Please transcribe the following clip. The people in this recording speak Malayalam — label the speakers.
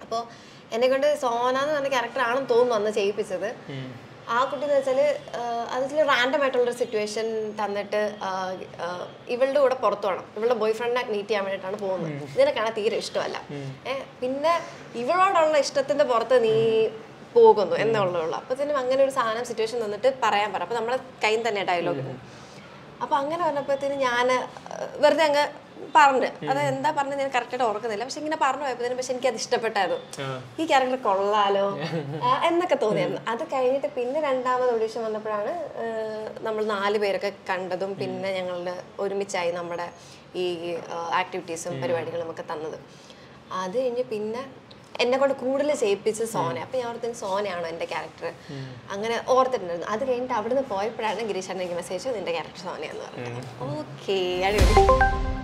Speaker 1: അപ്പോൾ എന്നെ കൊണ്ട് സോന എന്ന് പറഞ്ഞ ക്യാരക്ടർ ആണെന്ന് തോന്നുന്നു അന്ന് ചെയ്യിപ്പിച്ചത് ആ കുട്ടി എന്ന് വെച്ചാൽ അതിൽ റാൻഡം ആയിട്ടുള്ളൊരു സിറ്റുവേഷൻ തന്നിട്ട് ആ, ആ, ഇവളുടെ കൂടെ പുറത്തു പോകണം ഇവളുടെ ബോയ് ഫ്രണ്ടിനെ മീറ്റ് ചെയ്യാൻ വേണ്ടിയിട്ടാണ് പോകുന്നത് ഇതിനെ കാണാൻ തീരെ ഇഷ്ടമല്ല ഏഹ് പിന്നെ ഇവളോടുള്ള ഇഷ്ടത്തിന്റെ പുറത്ത് നീ പോകുന്നു എന്നുള്ളൂ അപ്പത്തേനും അങ്ങനെ ഒരു സാധനം സിറ്റുവേഷൻ തന്നിട്ട് പറയാൻ പറ അപ്പൊ നമ്മളെ കയ്യിൽ തന്നെ ഡയലോഗ് അപ്പൊ അങ്ങനെ പറഞ്ഞപ്പോഴത്തേനും ഞാൻ വെറുതെ അങ്ങ് പറഞ്ഞു അത് എന്താ പറഞ്ഞത് ഞാൻ കറക്റ്റായിട്ട് ഓർക്കുന്നില്ല പക്ഷെ ഇങ്ങനെ പറഞ്ഞു പോയപ്പോഴത്തേനും പക്ഷെ എനിക്ക് അത് ഇഷ്ടപ്പെട്ടായിരുന്നു ഈ ക്യാരക്ടർ കൊള്ളാലോ ആ, എന്നൊക്കെ തോന്നിയായിരുന്നു അത് കഴിഞ്ഞിട്ട് പിന്നെ രണ്ടാമത് ഓഡീഷൻ വന്നപ്പോഴാണ് നമ്മൾ നാല് പേരൊക്കെ കണ്ടതും പിന്നെ ഞങ്ങളുടെ ഒരുമിച്ചായി നമ്മുടെ ഈ ആക്ടിവിറ്റീസും പരിപാടികളും ഒക്കെ തന്നത് അത് കഴിഞ്ഞ് പിന്നെ എന്നെ കൊണ്ട് കൂടുതൽ ചെയ്യിപ്പിച്ച് സോന അപ്പൊ ഞാൻ ഓർത്തിന് സോനയാണോ എന്റെ ക്യാരക്ടർ അങ്ങനെ ഓർത്തിട്ടുണ്ടായിരുന്നു അത് കഴിഞ്ഞിട്ട് അവിടുന്ന് പോയപ്പോഴാണ് ഗിരീഷ് എനിക്ക് മെസ്സേജ് നിന്റെ ക്യാരക്ടർ സോനയാന്ന് പറഞ്ഞത് ഓക്കെ അടിപൊളി